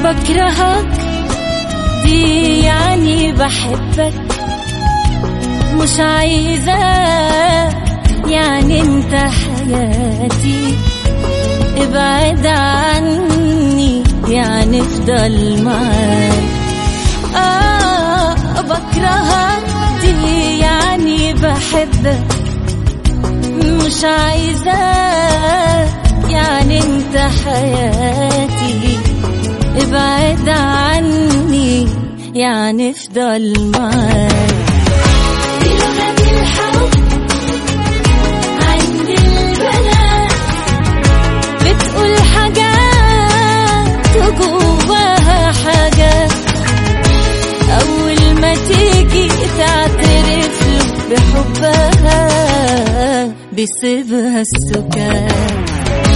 بكرهك دي يعني بحبك مش عايزة يعني انت حياتي ابعد عني يعني افضل معاك آه بكرهك دي يعني بحبك مش عايزة يعني انت حياتي ابعد عني يعني افضل معاك دي لغة الحب عند البنات بتقول حاجات وجواها حاجات أول ما تيجي تعترف له بحبها بيسيبها السكات